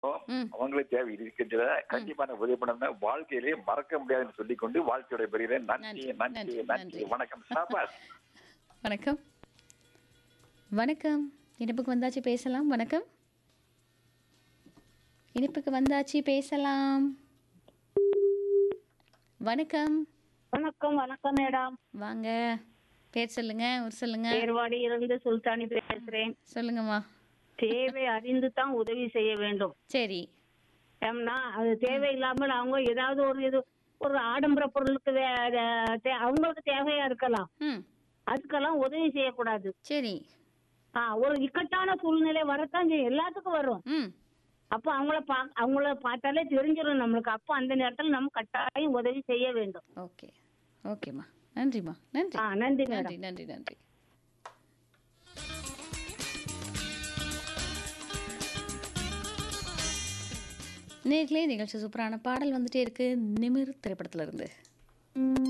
ம். அவங்களுக்கு தேவை இருக்கின்ற கண்டிப்பான உதவி பண்ண வாழ்க்கையிலே மறக்க முடியாதுன்னு சொல்லிக்கொண்டு வாழ்க்கையோட பெறுகிறேன் நன்றி நன்றி, நன்றி நன்றி, நன்றி நன்றி. வணக்கம் சாபாஸ் வணக்கம் வணக்கம் இனிப்புக்கு வந்தாச்சு பேசலாம் வணக்கம் இனிப்புக்கு வந்தாச்சு பேசலாம் வணக்கம் வணக்கம் வணக்கம் மேடம் வாங்க பேர் சொல்லுங்க ஊர் சொல்லுங்க ஏர்வாடி இருந்து சுல்தானி பேசுறேன் சொல்லுங்கம்மா தேவை அறிந்து தான் உதவி செய்ய வேண்டும் சரி ஏம்னா அது தேவையில்லாமல் அவங்க ஏதாவது ஒரு இது ஒரு ஆடம்பர பொருளுக்கு வே- அத- தே- அவங்களுக்கு தேவையா இருக்கலாம் ம் அதுக்கெல்லாம் உதவி செய்யக்கூடாது சரி ஆ ஒரு இக்கட்டான சூழ்நிலை வரத்தான் செய்யும் எல்லாத்துக்கும் வரும் ம் அப்ப அவங்கள பா அவங்கள பார்த்தாலே தெரிஞ்சிடும் நம்மளுக்கு அப்போ அந்த நேரத்தில் நம்ம கட்டாயம் உதவி செய்ய வேண்டும் ஓகே ஓகேம்மா நன்றிம்மா நன்றி ஆ நன்றி மேடம் நன்றி நன்றி நன்றி நேர்களே நிகழ்ச்சி சூப்பரான பாடல் வந்துட்டே இருக்கு நிமிர் திரைப்படத்துல இருந்து